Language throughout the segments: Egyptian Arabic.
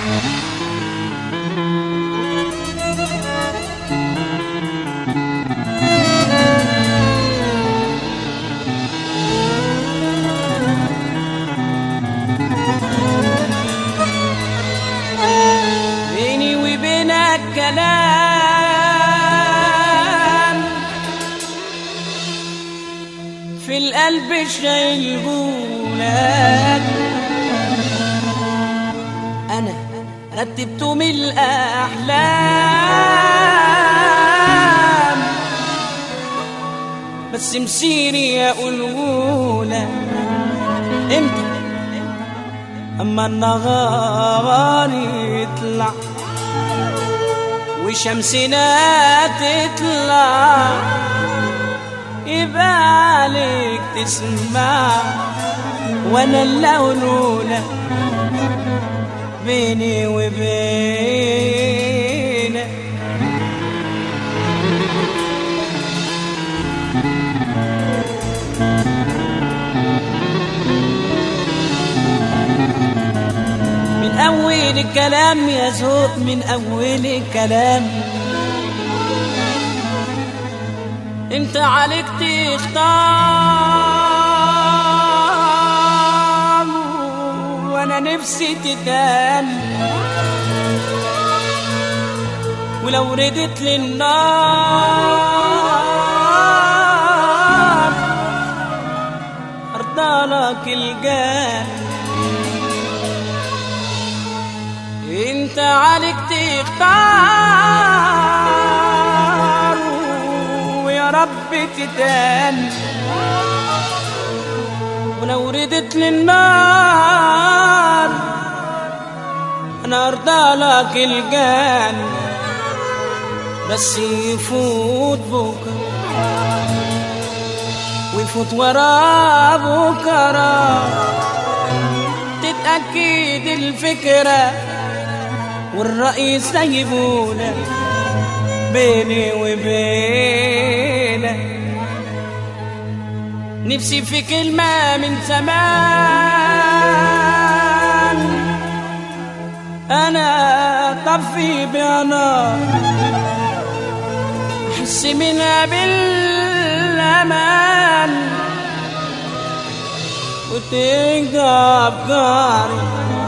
بيني وبينك كلام في القلب شايلهولك انا رتبته من الاحلام بس مسيري اقولهولك امتى اما النهار يطلع وشمسنا تطلع يبقى عليك تسمع وانا اللي اقولولك بيني وبينك من أول الكلام يا ذوق من أول الكلام انت عليك تختار وانا نفسي تدان ولو ردت للنار ارضالك الجان انت عليك تختار ويا رب تدان ولو ردت للنار انا ارضى لك الجان بس يفوت بكره ويفوت ورا بكره تتأكد الفكره والرئيس سيبونا بيني وبينك نفسي في كلمة من زمان أنا طفي بأنا أحس منها بالأمان وتنقى أفكاري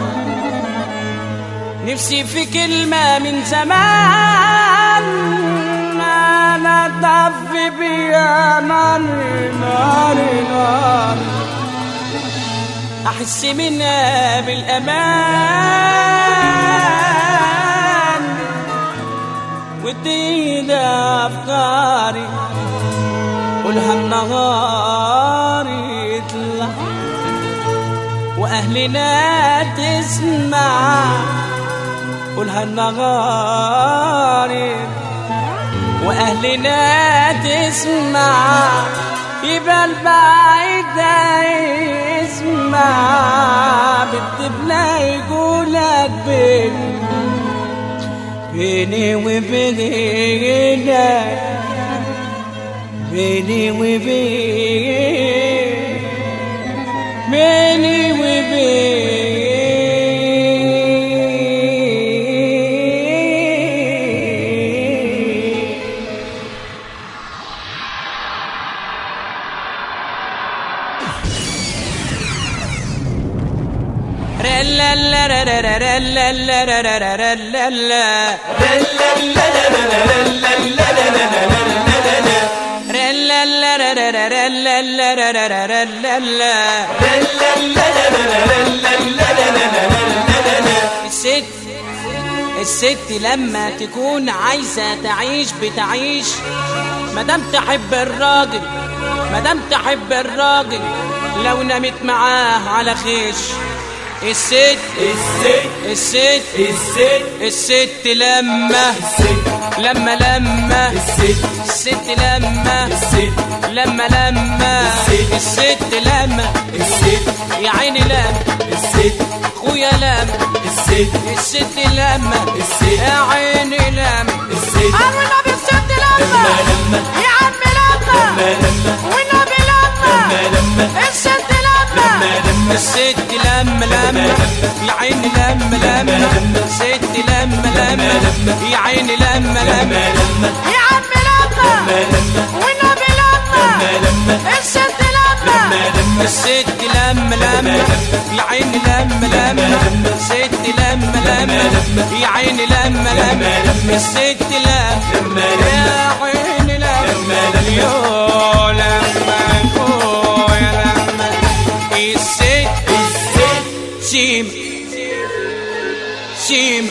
نفسي في كلمة من زمان أنا طفي بيا نار نار نار أحس منها بالأمان وتزيد أفكاري قولها النهار يطلع وأهلنا تسمع قولها النهار وأهلنا تسمع يبقى البعيد ده يسمع بتبنا يقولك بين بيني وبينك بيني وبين بيني وبين الست الست لما تكون عايزة تعيش بتعيش مادام تحب الراجل مادام تحب الراجل لو نامت معاه على خيش الست الست الست الست الست لما الست لما لما الست الست لما الست لما لما الست. الست لما الست يا عيني لما الست اخويا لما الست الست لما الست. يا عيني لما الست والنبي الست لما لما يا عم لما لما لما والنبي لما لما لما الست لما لما لما الست لما لما لما يا عيني لما لما ست لما لما يا عيني لما لما يا عم لما والنبي لما الست لما الست لما لما يا عيني لما لما ست لما لما يا عيني لما لما الست لما يا عيني لما يو لما يو يا لما الست سيم سيم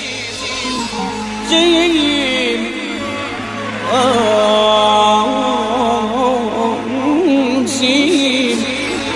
سيم آه، سيم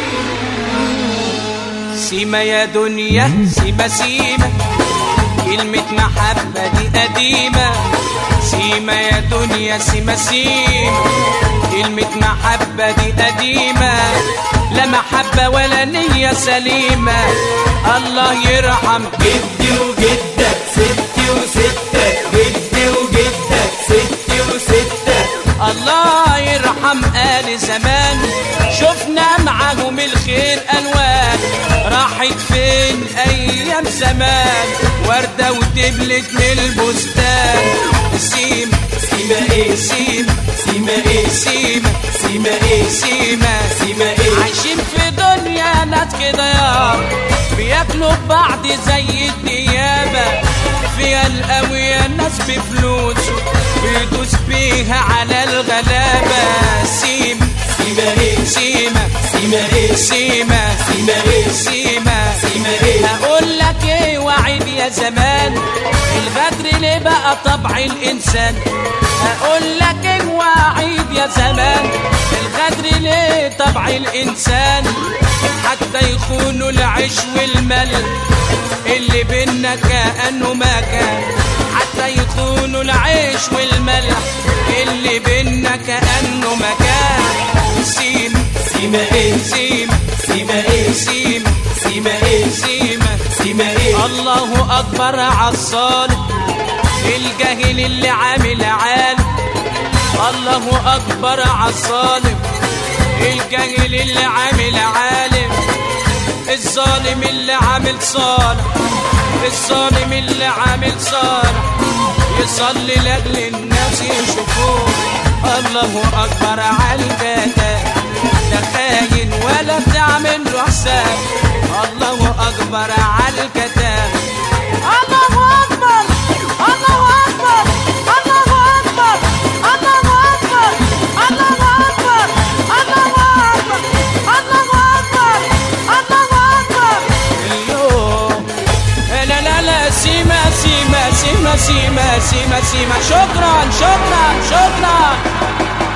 سيما يا دنيا سيما سيما كلمة محبة دي قديمة سيما يا دنيا سيما سيما كلمة محبة دي قديمة لا محبة ولا نية سليمة الله يرحم جدي وجدك ستي وستك جدي وجدك ستي وستك الله يرحم آل زمان شفنا معاهم الخير ألوان راحت فين أيام زمان وردة وتبلت من البستان سيم سيما ايه سيم سيما ايه سيم سيما ايه سيمة سيما ايه عايشين في دنيا ناس كده يا بياكلوا بعض زي الديابة فيها القوية ناس بفلوس بيدوس بيها على الغلابة سيم سيما ايه سيمة سيما ايه سيمة سيما ايه سيمة سيما ايه هقول لك ايه وعيد يا زمان الغدر ليه بقى طبع الانسان هقول لك ايه وعيد يا زمان الغدر ليه طبع الانسان حتى يخونوا العيش والملح اللي بينا كانه ما كان حتى يخونوا العيش والملح اللي بينا كانه ما كان سيم سيما ايه سيم سيما ايه سيم سيما ايه سيمه سيما ايه الله اكبر عالصالح الجاهل اللي عامل عالم الله اكبر عالظالم الجاهل اللي عامل عالم الظالم اللي عامل صالح الظالم اللي عامل صالح يصلي لاجل الناس يشوفوه الله اكبر عالجدال لا خاين ولا تعمل له حساب الله اكبر عالكتاب الله أكبر الله أكبر الله أكبر الله أكبر الله أكبر الله أكبر الله أكبر الله أكبر اليوم لا لا لا سيما سيما سيما سيما سيما سيما شكرا شكرا شكرا